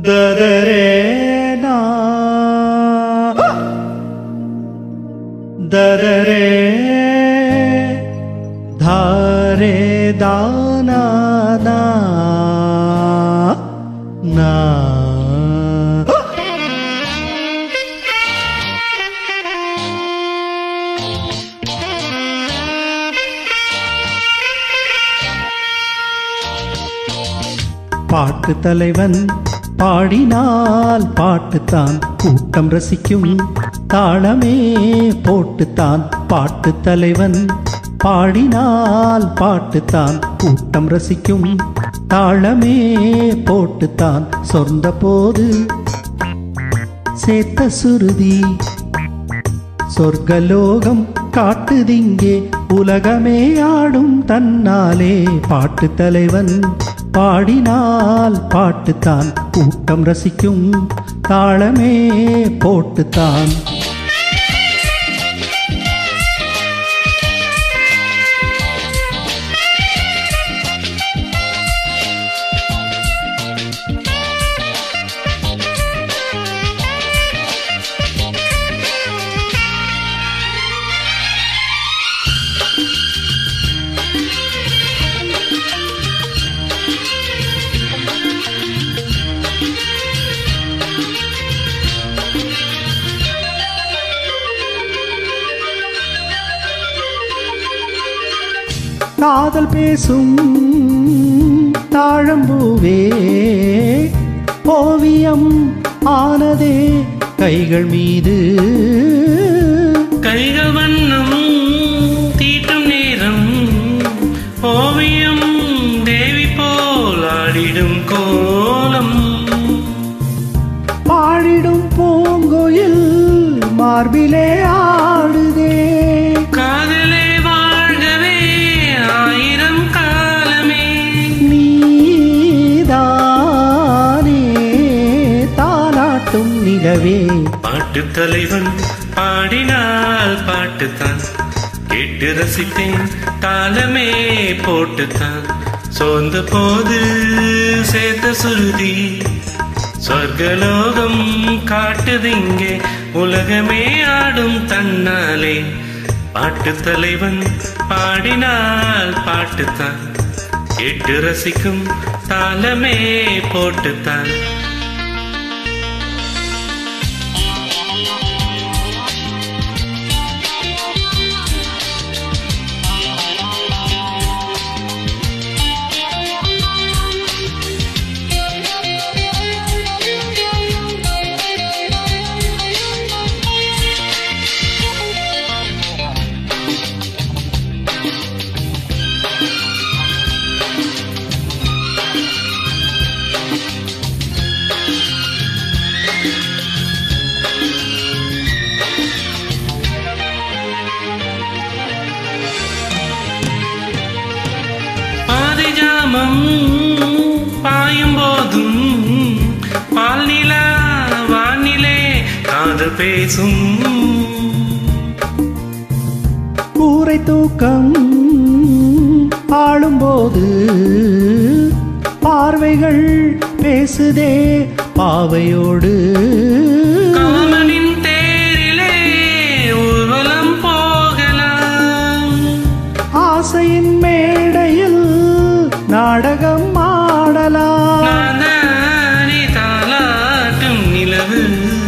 ದರರೆ ನಾ ದರರೆ ಧಾರೆ ದಾನ ನಾ ನಾ பாட்டு தலைவன் பாடினால் பாட்டுத்தான் கூட்டம் ரசிக்கும் தாளமே போட்டுத்தான் பாட்டு தலைவன் பாடினால் பாட்டுத்தான் கூட்டம் ரசிக்கும் தாளமே போட்டுத்தான் சொந்த போது சேர்த்த சுருதி சொர்க்கலோகம் காட்டுதிங்கே உலகமே ஆடும் தன்னாலே பாட்டு தலைவன் பாடினால் பாட்டுத்தான் கூட்டம் ரசிக்கும் தாளமே போட்டுத்தான் காதல் பேசும் தாழம்பூவே ஓவியம் ஆனதே கைகள் மீது கைகள் வண்ணம் தீட்டும் நேரம் ஓவியம் தேவி போல் ஆடிடும் கோலம் பாடிடும் பூங்கோயில் மார்பிலே ஆடுதே காதலே வாழ்கவே ஆயிரம் காலமே நீதானே தாலாட்டும் நிலவே பாட்டு தலைவன் பாடினால் பாட்டுத்தான் கேட்டு ரசித்தேன் தாளமே போட்டுத்தான் சோர்ந்த போது சேர்த்த சுருதி சொர்க்கலோகம் காட்டுதிங்கே உலகமே ஆடும் தன்னாலே பாட்டு தலைவன் பாடினால் பாட்டுத்தான் கேட்டு ரசிக்கும் தாளமே போட்டுத்தான் பாதிஜாமம் பாயும் போதும் பால் நிலா வானிலே காதல் பேசும் கூரை தூக்கம் ஆளும்போது பார்வைகள் பேசுதே பாவையோடு காமனின் தேரிலே ஊர்வலம் போகலாம் ஆசையின் மேடையில் நாடகம் ஆடலாம் நாதானி தாலாட்டும் நிலவு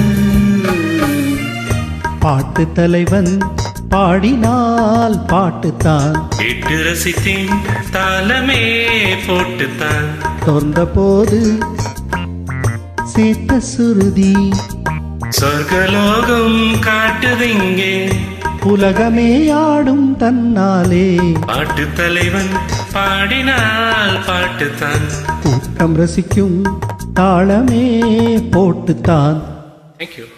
பாட்டு தலைவன் பாடினால் பாட்டுத்தான் கேட்டு ரசித்தேன் தாளமே போட்டுத்தான் தொந்த போது சேர்த்த சுருதி சொர்க்கலோகம் காட்டுதிங்கே உலகமே ஆடும் தன்னாலே பாட்டு தலைவன் பாடினால் பாட்டுத்தான் கூட்டம் ரசிக்கும் தாளமே போட்டுத்தான் தேங்க்யூ